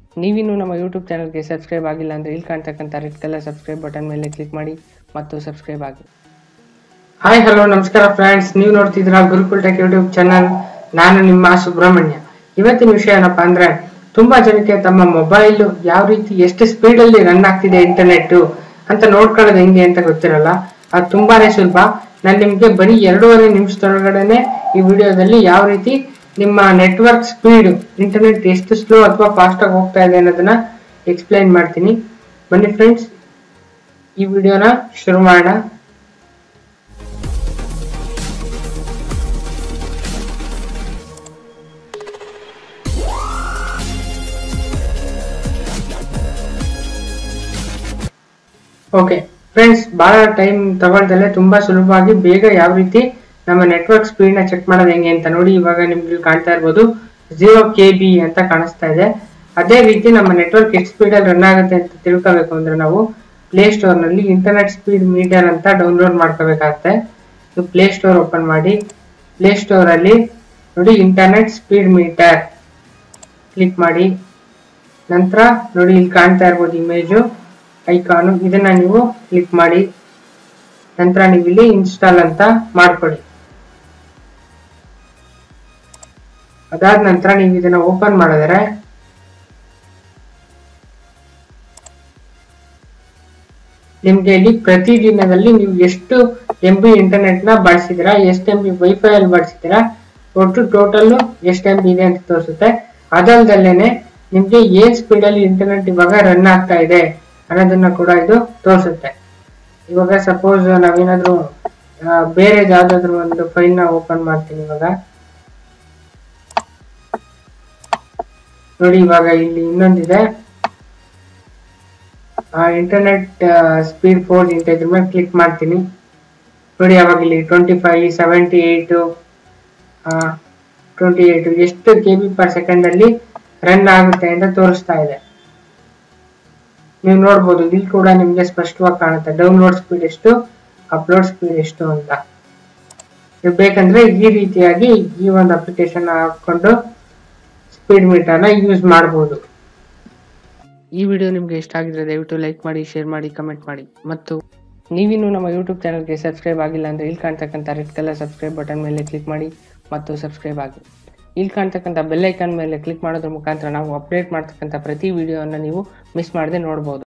ನೀವಿನ್ನೂ ನಮ್ಮ ಯೂಟ್ಯೂಬ್ ಚಾನಲ್ಗೆ ಸಬ್ಸ್ಕ್ರೈಬ್ ಆಗಿಲ್ಲ ಅಂದರೆ ಇಲ್ಲಿ ಕಾಣ್ತಕ್ಕಂಥ ರೆಡ್ ಕಲರ್ ಸಬ್ಸ್ಕ್ರೈಬ್ ಬಟನ್ ಮೇಲೆ ಕ್ಲಿಕ್ ಮಾಡಿ ಮತ್ತು ಸಬ್ಸ್ಕ್ರೈಬ್ ಆಗಿ ಹಾಯ್ ಹಲೋ ನಮಸ್ಕಾರ ಫ್ರೆಂಡ್ಸ್ ನೀವು ನೋಡ್ತಿದ್ದೀರಾ ಗುರುಕುಲ್ ಟೆಕ್ ಯೂಟ್ಯೂಬ್ ಚಾನಲ್ ನಾನು ನಿಮ್ಮ ಸುಬ್ರಹ್ಮಣ್ಯ ಇವತ್ತಿನ ವಿಷಯ ಏನಪ್ಪಾ ಅಂದ್ರೆ ತುಂಬಾ ಜನಕ್ಕೆ ತಮ್ಮ ಮೊಬೈಲ್ ಯಾವ ರೀತಿ ಎಷ್ಟು ಸ್ಪೀಡ್ ಅಲ್ಲಿ ರನ್ ಆಗ್ತಿದೆ ಇಂಟರ್ನೆಟ್ ಅಂತ ನೋಡ್ಕೊಳ್ಳೋದು ಹೆಂಗೆ ಅಂತ ಗೊತ್ತಿರಲ್ಲ ಅದು ತುಂಬಾನೇ ಸುಲಭ ನಾನು ನಿಮ್ಗೆ ಬರೀ ಎರಡೂವರೆ ನಿಮಿಷದೊಳಗಡೆನೆ ಈ ವಿಡಿಯೋದಲ್ಲಿ ಯಾವ ರೀತಿ ನಿಮ್ಮ ನೆಟ್ವರ್ಕ್ ಸ್ಪೀಡ್ ಇಂಟರ್ನೆಟ್ ಎಷ್ಟು ಸ್ಲೋ ಅಥವಾ ಫಾಸ್ಟ್ ಆಗಿ ಹೋಗ್ತಾ ಇದೆ ಅನ್ನೋದನ್ನ ಎಕ್ಸ್ಪ್ಲೈನ್ ಮಾಡ್ತೀನಿ ಬನ್ನಿ ಫ್ರೆಂಡ್ಸ್ ಈ ವಿಡಿಯೋನ ಶುರು ಮಾಡೋಣ ಓಕೆ ಫ್ರೆಂಡ್ಸ್ ಬಹಳ ಟೈಮ್ ತಗೊಳ್ದಲೆ ತುಂಬಾ ಸುಲಭವಾಗಿ ಬೇಗ ಯಾವ ರೀತಿ ನಮ್ಮ ನೆಟ್ವರ್ಕ್ ಸ್ಪೀಡ್ ನ ಚೆಕ್ ಮಾಡೋದು ಹೆಂಗೆ ಅಂತ ನೋಡಿ ಇವಾಗ ನಿಮ್ಗೆ ಇಲ್ಲಿ ಕಾಣ್ತಾ ಇರ್ಬೋದು ಜೀರೋ ಕೆ ಬಿ ಅಂತ ಕಾಣಿಸ್ತಾ ಇದೆ ಅದೇ ರೀತಿ ನಮ್ಮ ನೆಟ್ವರ್ಕ್ ಎಷ್ಟು ಸ್ಪೀಡ್ ಅಲ್ಲಿ ರನ್ ಆಗುತ್ತೆ ಅಂತ ತಿಳ್ಕೋಬೇಕು ಅಂದ್ರೆ ನಾವು ಪ್ಲೇ ಸ್ಟೋರ್ ನಲ್ಲಿ ಇಂಟರ್ನೆಟ್ ಸ್ಪೀಡ್ ಮೀಟರ್ ಅಂತ ಡೌನ್ಲೋಡ್ ಮಾಡ್ಕೋಬೇಕಾಗತ್ತೆ ನೀವು ಪ್ಲೇ ಸ್ಟೋರ್ ಓಪನ್ ಮಾಡಿ ಪ್ಲೇ ಸ್ಟೋರ್ ಅಲ್ಲಿ ನೋಡಿ ಇಂಟರ್ನೆಟ್ ಸ್ಪೀಡ್ ಮೀಟರ್ ಕ್ಲಿಕ್ ಮಾಡಿ ನಂತರ ನೋಡಿ ಇಲ್ಲಿ ಕಾಣ್ತಾ ಇರ್ಬೋದು ಇಮೇಜು ಐಕಾನು ಇದನ್ನ ನೀವು ಕ್ಲಿಕ್ ಮಾಡಿ ನಂತರ ನೀವು ಇಲ್ಲಿ ಇನ್ಸ್ಟಾಲ್ ಅಂತ ಮಾಡ್ಕೊಳ್ಳಿ ಅದಾದ ನಂತರ ನೀವು ಇದನ್ನ ಓಪನ್ ಮಾಡಿದ್ರೆ ನಿಮ್ಗೆ ಇಲ್ಲಿ ಪ್ರತಿ ದಿನದಲ್ಲಿ ನೀವು ಎಷ್ಟು ಎಂ ಬಿ ಇಂಟರ್ನೆಟ್ ನ ಬಳಸಿದಿರಾ ಎಷ್ಟು ಎಂ ಬಿ ವೈಫೈ ಅಲ್ಲಿ ಬಳಸಿದಿರಾ ಒಟ್ಟು ಟೋಟಲ್ ಎಷ್ಟು ಎಂ ಬಿ ಇದೆ ಅಂತ ತೋರಿಸುತ್ತೆ ಅದಲ್ದಲ್ಲೇನೆ ನಿಮ್ಗೆ ಏನ್ ಸ್ಪೀಡ್ ಅಲ್ಲಿ ಇಂಟರ್ನೆಟ್ ಇವಾಗ ರನ್ ಆಗ್ತಾ ಇದೆ ಅನ್ನೋದನ್ನ ಕೂಡ ಇದು ತೋರಿಸುತ್ತೆ ಇವಾಗ ಸಪೋಸ್ ನಾವೇನಾದ್ರೂ ಆ, ಬೇರೆ ಯಾವ್ದಾದ್ರು ಒಂದು ಫೈಲ್ ನ ಓಪನ್ ಮಾಡ್ತೀನಿ ಇವಾಗ ನೋಡಿ ಇವಾಗ ಇಲ್ಲಿ ಇನ್ನೊಂದಿದೆ ಇಂಟರ್ನೆಟ್ ಸ್ಪೀಡ್ ಫೋರ್ ಅಂತ ಇದ್ರ ಮೇಲೆ ಕ್ಲಿಕ್ ಮಾಡ್ತೀನಿ ನೋಡಿ ಅವಾಗ ಇಲ್ಲಿ twenty five seventy eight twenty eight ಎಷ್ಟು ಕೆ ಬಿ ಪರ್ ಸೆಕೆಂಡ್ ಅಲ್ಲಿ ರನ್ ಆಗುತ್ತೆ ಅಂತ ತೋರಿಸ್ತಾ ಇದೆ ನೀವು ನೋಡ್ಬೋದು ಇಲ್ಲಿ ಕೂಡ ನಿಮ್ಗೆ ಸ್ಪಷ್ಟವಾಗಿ ಕಾಣುತ್ತೆ ಡೌನ್ಲೋಡ್ ಸ್ಪೀಡ್ ಎಷ್ಟು ಅಪ್ಲೋಡ್ ಸ್ಪೀಡ್ ಎಷ್ಟು ಅಂತ ನೀವು ಬೇಕಂದ್ರೆ ಈ ರೀತಿಯಾಗಿ ಈ ಒಂದು ಅಪ್ಲಿಕೇಶನ್ ಹಾಕೊಂಡು ಸ್ಪೀಡ್ ಮೀಟರ್ನ ಯೂಸ್ ಮಾಡ್ಬೋದು ಈ ವಿಡಿಯೋ ನಿಮಗೆ ಇಷ್ಟ ಆಗಿದ್ರೆ ದಯವಿಟ್ಟು ಲೈಕ್ ಮಾಡಿ ಶೇರ್ ಮಾಡಿ ಕಮೆಂಟ್ ಮಾಡಿ ಮತ್ತು ನೀವಿನ್ನೂ ನಮ್ಮ ಯೂಟ್ಯೂಬ್ ಚಾನಲ್ಗೆ ಸಬ್ಸ್ಕ್ರೈಬ್ ಆಗಿಲ್ಲ ಅಂದರೆ ಇಲ್ಲಿ ಕಾಣ್ತಕ್ಕಂಥ ರೆಡ್ ಕಲರ್ ಸಬ್ಸ್ಕ್ರೈಬ್ ಬಟನ್ ಮೇಲೆ ಕ್ಲಿಕ್ ಮಾಡಿ ಮತ್ತು ಸಬ್ಸ್ಕ್ರೈಬ್ ಆಗಿ ಇಲ್ಲಿ ಕಾಣ್ತಕ್ಕಂಥ ಬೆಲ್ ಐಕಾನ್ ಮೇಲೆ ಕ್ಲಿಕ್ ಮಾಡೋದ್ರ ಮುಖಾಂತರ ನಾವು ಅಪ್ಡೇಟ್ ಮಾಡ್ತಕ್ಕಂಥ ಪ್ರತಿ ವಿಡಿಯೋವನ್ನು ನೀವು ಮಿಸ್ ಮಾಡದೆ ನೋಡ್ಬೋದು